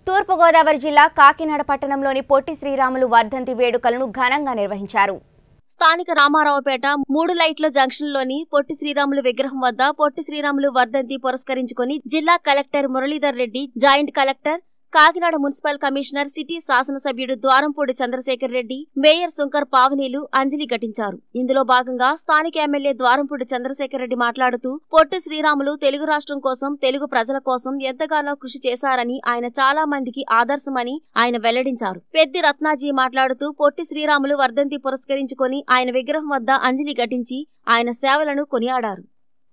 తూర్పుగోదావరి జిల్లా కాకినాడ పట్టణంలోని పొట్టి శ్రీరాములు వర్ధంతి వేడుకలను ఘనంగా నిర్వహించారు స్థానిక రామారావుపేట మూడు లైట్ల జంక్షన్లోని పొట్టి శ్రీరాములు విగ్రహం వద్ద పొట్టి శ్రీరాములు వర్ధంతి పురస్కరించుకొని జిల్లా collector Muralidhar Reddy joint collector Kakinada municipal commissioner city శాసనసభ్యుడు ద్వారంపూడి చంద్రశేఖర్ రెడ్డి మేయర్ శంకర్ పావనీలు అంజలి ఘటించారు ఇందులో భాగంగా స్థానిక ఎమ్మెల్యే ద్వారంపూడి చంద్రశేఖర్ రెడ్డి మాట్లాడుతూ పొట్టి శ్రీరాములు తెలుగు రాష్ట్రం కోసం తెలుగు ప్రజల కోసం ఎంతగానో కృషి చేశారని ఆయన చాలా మందికి ఆదర్శమని ఆయన వెల్లడించారు పెద్ది రత్నాజీ మాట్లాడుతూ పొట్టి శ్రీరాములు వర్ధంతి పురస్కరించుకొని ఆయన విగ్రహం వద్ద అంజలి ఘటించి ఆయన సేవలను కొనియాడారు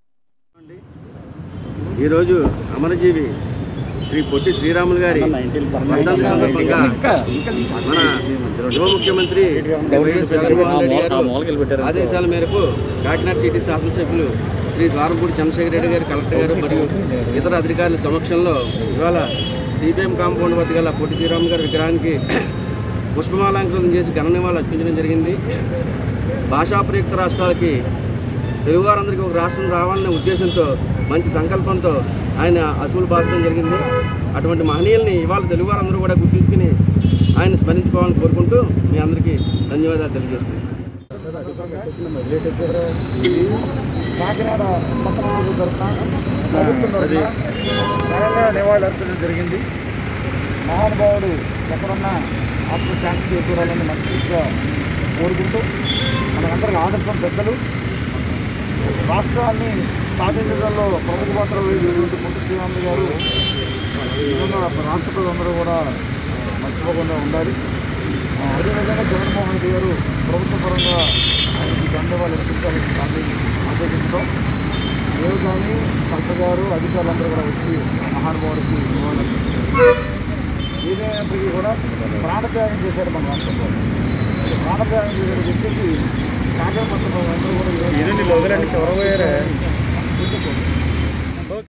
ఈరోజు అమరజీవి శ్రీ పొట్టి శ్రీరాములు గారి వర్ధంతి సందర్భంగా మన యువ ముఖ్యమంత్రి శ్రీ వైఎస్ జగన్మోహన్ రెడ్డి గారు ఆదేశాల మేరకు కాకినాడ సిటీ శాసనసభ్యులు శ్రీ ద్వారంపూడి చంద్రశేఖర రెడ్డి గారు కలెక్టర్ గారు మరియు ఇతర అధికారుల సమక్షంలో ఇవాళ సిపిఎం కాంపౌండ్ వద్ద గల పొట్టి శ్రీరాములు గారి విగ్రహానికి పుష్పమాలంకరణ చేసి ఘన నివాళులు అర్పించడం జరిగింది భాషా ప్రయుక్త రాష్ట్రాలకి తెలుగువారందరికీ ఒక రాష్ట్రం రావాలనే ఉద్దేశంతో మంచి సంకల్పంతో ఆయన అసూలు బాధడం జరిగింది అటువంటి మహనీయుల్ని ఇవాళ తెలుగువారందరూ కూడా గుర్తించుకుని ఆయన స్మరించుకోవాలని కోరుకుంటూ మీ అందరికీ ధన్యవాదాలు తెలియజేసుకుంటున్నాను కాకినాడ పట్టణంలో తరఫున ప్రభుత్వం తరఫున ఘనంగా నివాళులు అర్పించడం జరిగింది మహానుభావుడు ఎక్కడున్నా ఆత్మశాంతి చేకూరాలని మనస్ఫూర్తిగా కోరుకుంటూ మనందరికీ ఆదర్శం పెద్దలు రాష్ట్రాన్ని సాధించడంలో ప్రముఖ పాత్ర వహించినటువంటి పొట్టి శ్రీరాములు గారు నిజంగా రాష్ట్ర ప్రజలందరూ కూడా మర్చిపోకుండా ఉండాలి ఆ, అదేవిధంగా జగన్మోహన్ రెడ్డి గారు ప్రభుత్వ పరంగా ఆయనకి ధన్యవాదాలు అర్పించాలని ఆదేశి- ఆదేశించడం నేను కానీ కలెక్టర్ గారు అధికారులందరూ కూడా వచ్చి మహానుభావుడికి నివాళులు అర్పించారు. ఏదైనప్పటికీ కూడా ప్రాణత్యాగం చేశారు మన రాష్ట్రంలో ఈ ప్రాణత్యాగం చేసిన వ్యక్తికి కాకినాడ పట్టణం అందరూ కూడా ఈరోజు ఇదండి లోగరండి చివరపోయారా గుర్తుకోండి.